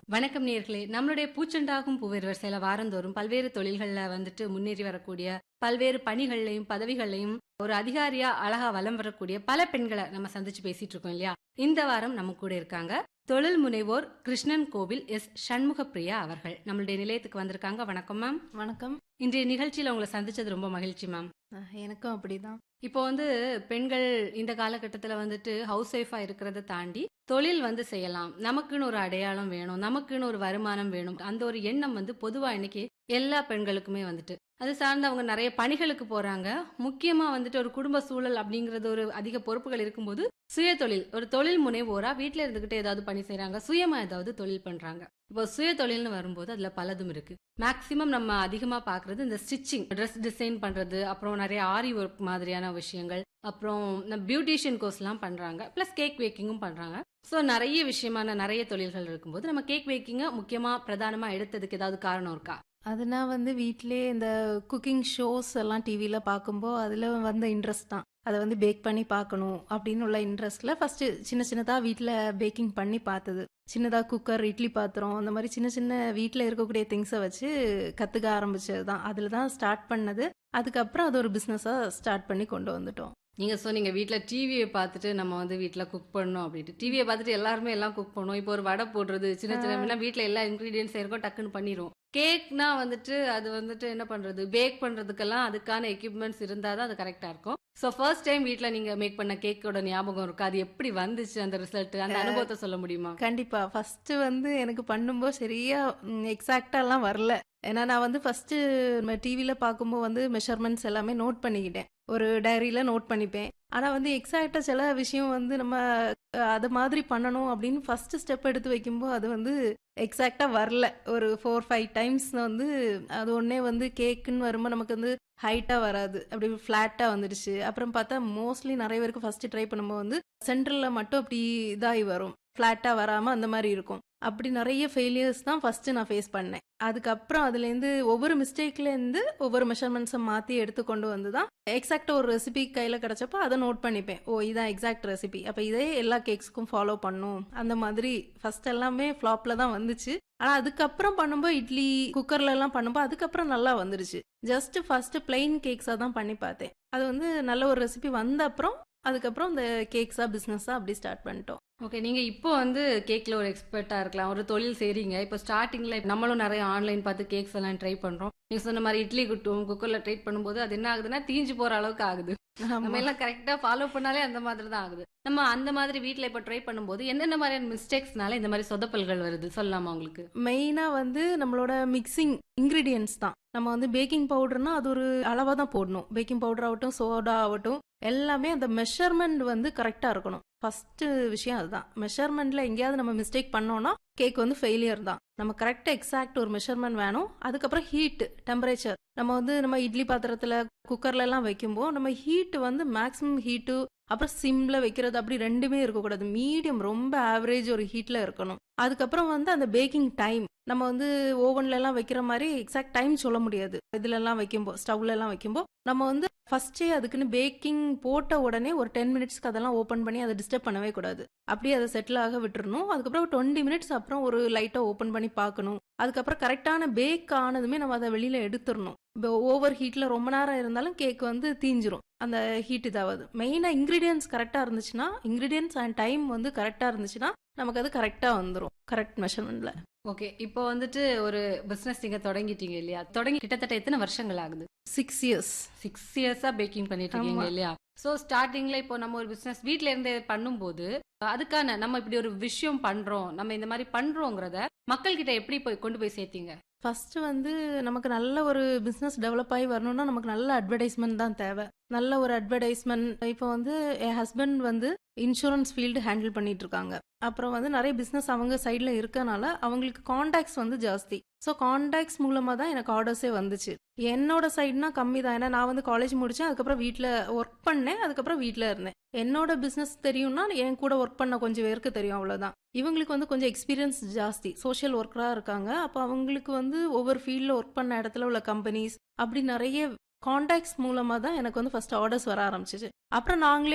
வணக்கம் நேர்களே நம்மளுடைய பூச்செண்டாகும் பூவேர் வரிசையில வாரந்தோறும் பல்வேறு தொழில்கள்ல வந்துட்டு முன்னேறி வரக்கூடிய பல்வேறு பணிகள்லையும் பதவிகள்லையும் ஒரு அதிகாரியா அழகா வலம் வரக்கூடிய பல பெண்களை நம்ம சந்திச்சு பேசிட்டு இருக்கோம் இல்லையா இந்த வாரம் நம்ம கூட இருக்காங்க தொழில் முனைவோர் கிருஷ்ணன் கோவில் எஸ் சண்முகப்பிரியா அவர்கள் நம்மளுடைய நிலையத்துக்கு வந்திருக்காங்க வணக்கம் மேம் வணக்கம் இன்றைய நிகழ்ச்சியில உங்களை சந்திச்சது ரொம்ப மகிழ்ச்சி மேம் அஹ் எனக்கும் அப்படிதான் இப்போ வந்து பெண்கள் இந்த காலகட்டத்தில் வந்துட்டு ஹவுஸ் ஒய்ஃபாக இருக்கிறத தாண்டி தொழில் வந்து செய்யலாம் நமக்குன்னு ஒரு அடையாளம் வேணும் நமக்குன்னு ஒரு வருமானம் வேணும் அந்த ஒரு எண்ணம் வந்து பொதுவாக இன்னைக்கு எல்லா பெண்களுக்குமே வந்துட்டு அது சார்ந்து அவங்க நிறைய பணிகளுக்கு போறாங்க முக்கியமா வந்துட்டு ஒரு குடும்ப சூழல் அப்படிங்கறது ஒரு அதிக பொறுப்புகள் இருக்கும்போது சுய தொழில் ஒரு தொழில் முனைவோரா வீட்ல இருந்துகிட்டு ஏதாவது பணி செய்றாங்க சுயமா ஏதாவது தொழில் பண்றாங்க இப்போ சுய தொழில்னு வரும்போது அதுல பலதும் இருக்கு மேக்சிமம் நம்ம அதிகமா பாக்குறது இந்த ஸ்டிச்சிங் ட்ரெஸ் டிசைன் பண்றது அப்புறம் நிறைய ஆரி ஒர்க் மாதிரியான விஷயங்கள் அப்புறம் பியூட்டிஷியன் கோர்ஸ்லாம் பண்றாங்க ப்ளஸ் கேக் பேக்கிங்கும் பண்றாங்க ஸோ நிறைய விஷயமான நிறைய தொழில்கள் இருக்கும்போது நம்ம கேக் பேக்கிங்கை முக்கியமா பிரதானமா எடுத்ததுக்கு ஏதாவது காரணம் இருக்கா அது நான் வந்து வீட்டிலே இந்த குக்கிங் ஷோஸ் எல்லாம் டிவியில் பார்க்கும்போது அதில் வந்த இன்ட்ரெஸ்ட் தான் அதை வந்து பேக் பண்ணி பார்க்கணும் அப்படின்னு உள்ள இன்ட்ரெஸ்ட்டில் ஃபஸ்ட்டு சின்ன சின்னதாக வீட்டில் பேக்கிங் பண்ணி பார்த்தது சின்னதாக குக்கர் இட்லி பாத்திரம் அந்த மாதிரி சின்ன சின்ன வீட்டில் இருக்கக்கூடிய திங்ஸை வச்சு கற்றுக்க ஆரம்பிச்சது தான் அதில் தான் ஸ்டார்ட் பண்ணது அதுக்கப்புறம் அது ஒரு பிஸ்னஸாக ஸ்டார்ட் பண்ணி கொண்டு வந்துட்டோம் நீங்க சொன்னீங்க வீட்ல டிவியை பார்த்துட்டு நம்ம வந்து வீட்ல குக் பண்ணணும் அப்படின்ட்டு டிவியை பார்த்துட்டு எல்லாருமே எல்லாம் குக் பண்ணுவோம் இப்போ ஒரு வடை போடுறது சின்ன சின்ன வீட்ல எல்லா இன்கிரீடியன்ஸ் இருக்கும் டக்குன்னு பண்ணிடுவோம் கேக்னா வந்துட்டு அது வந்துட்டு என்ன பண்றது பேக் பண்றதுக்கெல்லாம் அதுக்கான எக்யூப்மெண்ட்ஸ் இருந்தா தான் அது கரெக்டா இருக்கும் ஸோ ஃபர்ஸ்ட் டைம் வீட்ல நீங்க மேக் பண்ண கேக்கோட ஞாபகம் இருக்கா அது எப்படி வந்துச்சு அந்த ரிசல்ட் அந்த அனுபவத்தை சொல்ல முடியுமா கண்டிப்பா ஃபர்ஸ்ட் வந்து எனக்கு பண்ணும்போது சரியா எக்ஸாக்டாலாம் வரல ஏன்னா நான் வந்து ஃபர்ஸ்ட் டிவியில பார்க்கும்போது வந்து மெஷர்மெண்ட்ஸ் எல்லாமே நோட் பண்ணிக்கிட்டேன் ஒரு டைரியில நோட் பண்ணிப்பேன் ஆனா வந்து எக்ஸாக்டா சில விஷயம் வந்து நம்ம அஹ், அது மாதிரி பண்ணணும் அப்படின்னு ஃபர்ஸ்ட் ஸ்டெப் எடுத்து வைக்கும்போது அது வந்து எக்ஸாக்டா வரல ஒரு ஃபோர் ஃபைவ் டைம்ஸ் வந்து அது ஒன்னே வந்து கேக்குன்னு வரும்போது நமக்கு வந்து ஹைட்டா வராது அப்படி ஃபிளாட்டா வந்துடுச்சு அப்புறம் பார்த்தா மோஸ்ட்லி நிறைய பேருக்கு ஃபர்ஸ்ட் ட்ரை பண்ணும்போது வந்து சென்ட்ரல்ல மட்டும் அப்படி இதாகி வரும் ஃப்ளாட்டாக வராமல் அந்த மாதிரி இருக்கும் அப்படி நிறைய ஃபெயிலியர்ஸ் தான் ஃபஸ்ட்டு நான் ஃபேஸ் பண்ணேன் அதுக்கப்புறம் அதுலேருந்து ஒவ்வொரு மிஸ்டேக்லேருந்து ஒவ்வொரு மெஷர்மெண்ட்ஸை மாற்றி எடுத்து கொண்டு வந்து தான் எக்ஸாக்டாக ஒரு ரெசிபி கையில் கிடச்சப்போ அதை நோட் பண்ணிப்பேன் ஓ இதான் எக்ஸாக்ட் ரெசிபி அப்போ இதே எல்லா கேக்ஸ்க்கும் ஃபாலோ பண்ணும் அந்த மாதிரி ஃபர்ஸ்ட் எல்லாமே ஃப்ளாப்பில் தான் வந்துச்சு ஆனால் அதுக்கப்புறம் பண்ணும்போது இட்லி குக்கர்ல எல்லாம் பண்ணும்போது அதுக்கப்புறம் நல்லா வந்துருச்சு ஜஸ்ட் ஃபர்ஸ்ட் பிளெயின் கேக்ஸாக தான் பண்ணி பார்த்தேன் அது வந்து நல்ல ஒரு ரெசிபி வந்த அப்புறம் அதுக்கப்புறம் இந்த கேக்ஸா பிஸ்னஸா அப்படி ஸ்டார்ட் பண்ணிட்டோம் ஓகே நீங்க இப்போ வந்து கேக்ல ஒரு எக்ஸ்பர்ட்டா இருக்கலாம் ஒரு தொழில் செய்றீங்க இப்போ ஸ்டார்டிங்ல நம்மளும் நிறைய ஆன்லைன் பார்த்து கேக்ஸ் எல்லாம் ட்ரை பண்றோம் நீங்க சொன்ன மாதிரி இட்லி குட்டும் குக்கர்ல ட்ரை பண்ணும்போது அது என்ன ஆகுதுன்னா தீஞ்சு போற அளவுக்கு ஆகுது நம்ம எல்லாம் கரெக்டா ஃபாலோ பண்ணாலே அந்த மாதிரி தான் ஆகுது நம்ம அந்த மாதிரி வீட்ல இப்ப ட்ரை பண்ணும்போது என்னென்ன மாதிரியான மிஸ்டேக்ஸ்னால இந்த மாதிரி சொதப்பல்கள் வருது சொல்லலாமா உங்களுக்கு மெயினா வந்து நம்மளோட மிக்சிங் இன்கிரீடியன்ஸ் தான் நம்ம வந்து பேக்கிங் பவுடர்னா அது ஒரு அளவா தான் போடணும் பேக்கிங் பவுடர் ஆகட்டும் சோடா ஆகட்டும் எல்லாமே அந்த மெஷர்மெண்ட் வந்து கரெக்டா இருக்கணும் ஃபர்ஸ்ட் விஷயம் அதுதான் மெஷர்மெண்ட்ல எங்கேயாவது நம்ம மிஸ்டேக் பண்ணோம்னா கேக் வந்து ஃபெயிலியர் தான் நம்ம கரெக்டாக எக்ஸாக்ட் ஒரு மெஷர்மெண்ட் வேணும் அதுக்கப்புறம் ஹீட் டெம்பரேச்சர் நம்ம வந்து நம்ம இட்லி பாத்திரத்தில் குக்கர்ல எல்லாம் வைக்கும்போது நம்ம ஹீட் வந்து மேக்ஸிமம் ஹீட்டு அப்புறம் சிம்ல வைக்கிறது அப்படி ரெண்டுமே இருக்கக்கூடாது மீடியம் ரொம்ப ஆவரேஜ் ஒரு ஹீட்ல இருக்கணும் அதுக்கப்புறம் வந்து அந்த பேக்கிங் டைம் நம்ம வந்து ஓவன்ல எல்லாம் வைக்கிற மாதிரி எக்ஸாக்ட் டைம் சொல்ல முடியாது இதுல எல்லாம் வைக்கும்போது ஸ்டவ்ல எல்லாம் வைக்கும்போது நம்ம வந்து ஃபர்ஸ்டே அதுக்குன்னு பேக்கிங் போட்ட உடனே ஒரு டென் மினிட்ஸ்க்கு அதெல்லாம் ஓப்பன் பண்ணி அதை டிஸ்டர்ப் பண்ணவே கூடாது அப்படியே அதை செட்டில் ஆக விட்டுறணும் அதுக்கப்புறம் டுவெண்ட்டி மினிட்ஸ் அப்புறம் ஒரு லைட்டாக ஓப்பன் பண்ணி பார்க்கணும் அதுக்கப்புறம் கரெக்டான பேக் ஆனதுமே நம்ம அதை வெளியில எடுத்துடணும் இப்போ ஓவர் ஹீட்ல ரொம்ப நேரம் இருந்தாலும் கேக் வந்து தீஞ்சிரும் அந்த ஹீட் இதாவது மெயினாக இன்க்ரீடியன்ஸ் கரெக்டாக இருந்துச்சுன்னா இன்க்ரீடியன்ஸ் அண்ட் டைம் வந்து கரெக்டாக இருந்துச்சுன்னா நமக்கு அது கரெக்டாக வந்துடும் கரெக்ட் மெஷர்மெண்ட்ல ஓகே இப்போ வந்துட்டு ஒரு பிசினஸ் நீங்க தொடங்கிட்டீங்க இல்லையா தொடங்கி கிட்டத்தட்ட எத்தனை வருஷங்கள் ஆகுது சிக்ஸ் இயர்ஸ் சிக்ஸ் இயர்ஸா பேக்கிங் பண்ணிட்டு இருக்கீங்க ஆமா. இல்லையா சோ ஸ்டார்டிங்ல இப்போ நம்ம ஒரு பிசினஸ் வீட்ல இருந்தே பண்ணும்போது அதுக்கான நம்ம இப்படி ஒரு விஷயம் பண்றோம் நம்ம இந்த மாதிரி பண்றோங்கிறத மக்கள் கிட்ட எப்படி போய் கொண்டு போய் சேர்த்தீங்க ஃபர்ஸ்ட் வந்து நமக்கு நல்ல ஒரு பிஸ்னஸ் டெவலப் ஆகி வரணும்னா நமக்கு நல்ல அட்வர்டைஸ்மெண்ட் தான் தேவை நல்ல ஒரு அட்வர்டைஸ்மெண்ட் இப்போ வந்து என் ஹஸ்பண்ட் வந்து இன்சூரன்ஸ் ஃபீல்டு ஹேண்டில் பண்ணிட்டு இருக்காங்க அப்புறம் வந்து நிறைய பிஸ்னஸ் அவங்க சைடில் இருக்கனால அவங்களுக்கு காண்டாக்ட்ஸ் வந்து ஜாஸ்தி ஸோ காண்டாக்ட்ஸ் மூலமாக தான் எனக்கு ஆர்டர்ஸே வந்துச்சு என்னோட சைடுனா கம்மி தான் ஏன்னா நான் வந்து காலேஜ் முடித்தேன் அதுக்கப்புறம் வீட்டில் ஒர்க் பண்ணேன் அதுக்கப்புறம் வீட்டில் இருந்தேன் என்னோட பிஸ்னஸ் தெரியும்னா என் கூட ஒர்க் பண்ண கொஞ்சம் பேருக்கு தெரியும் அவ்வளோதான் இவங்களுக்கு வந்து கொஞ்சம் எக்ஸ்பீரியன்ஸ் ஜாஸ்தி சோஷியல் ஒர்க்கராக இருக்காங்க அப்போ அவங்களுக்கு வந்து ஒவ்வொரு ஃபீல்டில் ஒர்க் பண்ண இடத்துல உள்ள கம்பெனிஸ் அப்படி நிறைய காண்டாக்ட்ஸ் மூலமாக தான் எனக்கு வந்து ஃபர்ஸ்ட் ஆர்டர்ஸ் வர ஆரம்பிச்சிச்சு அப்புறம் நாங்களே